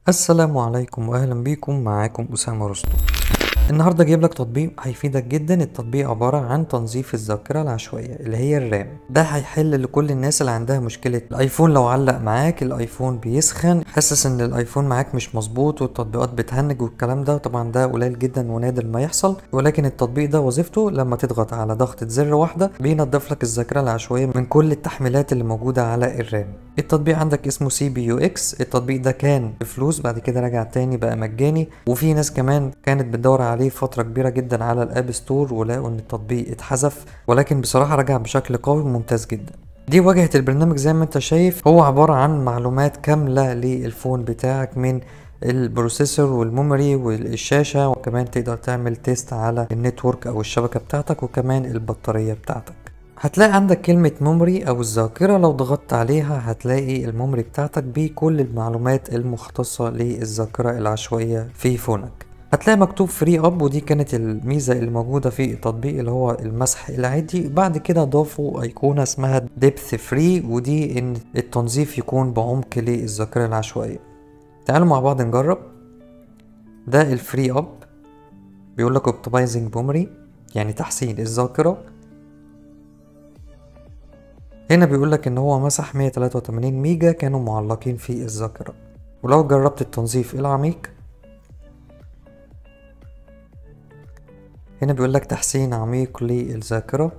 السلام عليكم واهلا بيكم معاكم اسامه رستم النهارده جايب لك تطبيق هيفيدك جدا التطبيق عباره عن تنظيف الذاكره العشوائيه اللي هي الرام ده هيحل لكل الناس اللي عندها مشكله الايفون لو علق معاك الايفون بيسخن حاسس ان الايفون معاك مش مظبوط والتطبيقات بتهنج والكلام ده طبعا ده قليل جدا ونادر ما يحصل ولكن التطبيق ده وظيفته لما تضغط على ضغطه زر واحده بينضف لك الذاكره العشوائيه من كل التحميلات اللي موجوده على الرام التطبيق عندك اسمه سي بي يو اكس التطبيق ده كان بفلوس بعد كده رجع تاني بقى مجاني وفي ناس كمان كانت بتدور عليه فترة كبيرة جدا على الاب ستور ولقوا ان التطبيق اتحذف ولكن بصراحة رجع بشكل قوي وممتاز جدا دي واجهة البرنامج زي ما انت شايف هو عبارة عن معلومات كاملة للفون بتاعك من البروسيسور والميموري والشاشة وكمان تقدر تعمل تيست على النتورك او الشبكة بتاعتك وكمان البطارية بتاعتك هتلاقي عندك كلمة ميموري أو الذاكرة لو ضغطت عليها هتلاقي الميموري بتاعتك بكل المعلومات المختصة للذاكرة العشوائية في فونك هتلاقي مكتوب فري اب ودي كانت الميزة اللي موجودة في التطبيق اللي هو المسح العادي بعد كده ضافوا ايقونة اسمها ديبث فري ودي ان التنظيف يكون بعمق للذاكرة العشوائية تعالوا مع بعض نجرب ده الفري اب بيقول لك اوبتمايزنج ميموري يعني تحسين الذاكرة هنا بيقول لك ان هو مسح 183 ميجا كانوا معلقين في الذاكرة ولو جربت التنظيف العميق هنا بيقول لك تحسين عميق للذاكرة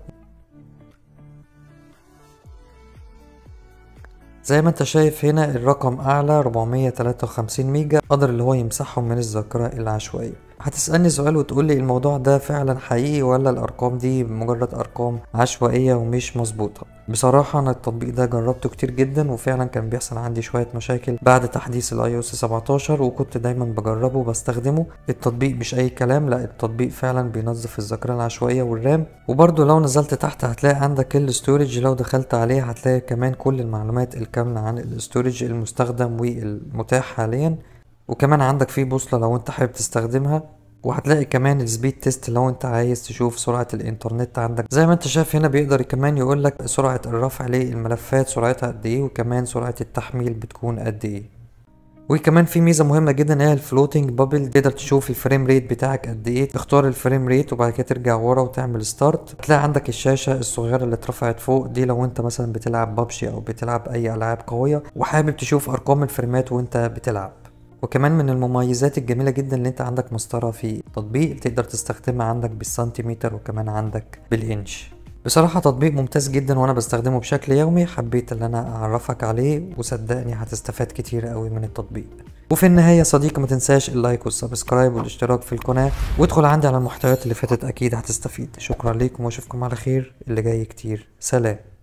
زي ما انت شايف هنا الرقم اعلى 453 ميجا قدر اللي هو يمسحهم من الذاكرة العشوائية هتسألني سؤال وتقول لي الموضوع ده فعلا حقيقي ولا الأرقام دي مجرد أرقام عشوائية ومش مظبوطة بصراحة أنا التطبيق ده جربته كتير جدا وفعلا كان بيحصل عندي شوية مشاكل بعد تحديث الاي او اس 17 وكنت دايما بجربه وبستخدمه التطبيق مش أي كلام لا التطبيق فعلا بينظف الذاكرة العشوائية والرام وبرضه لو نزلت تحت هتلاقي عندك الستورج لو دخلت عليه هتلاقي كمان كل المعلومات الكاملة عن الستورج المستخدم والمتاح حاليا وكمان عندك فيه بوصلة لو انت حابب تستخدمها وهتلاقي كمان السبيد تيست لو انت عايز تشوف سرعة الانترنت عندك زي ما انت شايف هنا بيقدر كمان يقولك سرعة الرفع للملفات سرعتها قد ايه وكمان سرعة التحميل بتكون قد ايه وكمان في ميزه مهمه جدا هي الفلوتنج بابل تقدر تشوف الفريم ريت بتاعك قد ايه تختار الفريم ريت وبعد كده ترجع ورا وتعمل ستارت تلاقي عندك الشاشه الصغيره اللي اترفعت فوق دي لو انت مثلا بتلعب بابجي او بتلعب اي العاب قويه وحابب تشوف ارقام الفريمات وانت بتلعب وكمان من المميزات الجميلة جدا اللي انت عندك مسطرة في تطبيق تقدر تستخدمها عندك بالسنتيمتر وكمان عندك بالانش بصراحة تطبيق ممتاز جدا وانا بستخدمه بشكل يومي حبيت ان انا اعرفك عليه وصدقني هتستفاد كتير قوي من التطبيق وفي النهاية صديقي ما تنساش اللايك والسبسكرايب والاشتراك في القناة وادخل عندي على المحتويات اللي فاتت اكيد هتستفيد شكرا لكم واشوفكم على خير اللي جاي كتير سلام